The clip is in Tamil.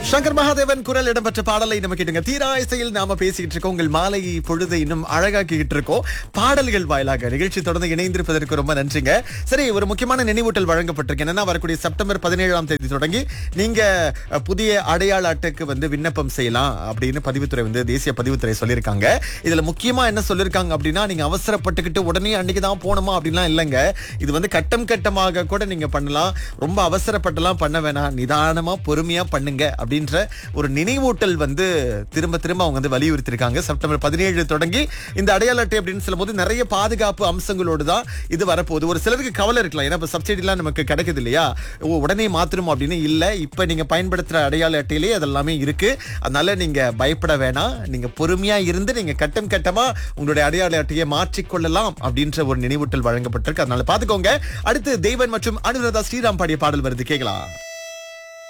சங்கர் மகாதேவன் குரல் இடம்பெற்ற பாடலை நம்ம கேட்டுங்க தீரா இசையில் நாம பேசிக்கிட்டு இருக்கோம் உங்கள் மாலை பொழுதை இன்னும் அழகாக்கிட்டு இருக்கோம் பாடல்கள் வாயிலாக நிகழ்ச்சி தொடர்ந்து இணைந்திருப்பதற்கு ரொம்ப நன்றிங்க சரி ஒரு முக்கியமான நினைவூட்டல் வழங்கப்பட்டிருக்கு என்னன்னா வரக்கூடிய செப்டம்பர் பதினேழாம் தேதி தொடங்கி நீங்க அஹ், புதிய அடையாள அட்டைக்கு வந்து விண்ணப்பம் செய்யலாம் அப்படின்னு பதிவுத்துறை வந்து தேசிய பதிவுத்துறை சொல்லியிருக்காங்க இதுல முக்கியமா என்ன சொல்லியிருக்காங்க அப்படின்னா நீங்க அவசரப்பட்டுக்கிட்டு உடனே அன்னைக்கு தான் போகணுமா அப்படின்லாம் இல்லைங்க இது வந்து கட்டம் கட்டமாக கூட நீங்க பண்ணலாம் ரொம்ப அவசரப்பட்டெல்லாம் பண்ண வேணாம் நிதானமா பொறுமையா பண்ணுங்க அப்படின்ற ஒரு நினைவூட்டல் வந்து திரும்ப திரும்ப அவங்க வந்து வலியுறுத்திருக்காங்க செப்டம்பர் பதினேழு தொடங்கி இந்த அடையாள அட்டை அப்படின்னு சொல்லும்போது நிறைய பாதுகாப்பு அம்சங்களோடு தான் இது வரப்போகுது ஒரு சிலருக்கு கவலை இருக்கலாம் ஏன்னா இப்போ சப்சிடிலாம் நமக்கு கிடைக்குது இல்லையா ஓ, உடனே மாத்திரமா அப்படின்னு இல்ல இப்ப நீங்க பயன்படுத்துற அடையாள அட்டையிலே அதெல்லாமே இருக்கு அதனால நீங்க பயப்பட வேணாம் நீங்க பொறுமையா இருந்து நீங்க கட்டம் கட்டமா உங்களுடைய அடையாள அட்டையை மாற்றிக்கொள்ளலாம் அப்படின்ற ஒரு நினைவூட்டல் வழங்கப்பட்டிருக்கு அதனால பாத்துக்கோங்க அடுத்து தெய்வன் மற்றும் அனுராதா ஸ்ரீராம் பாடிய பாடல் வருது கேட்கலாம்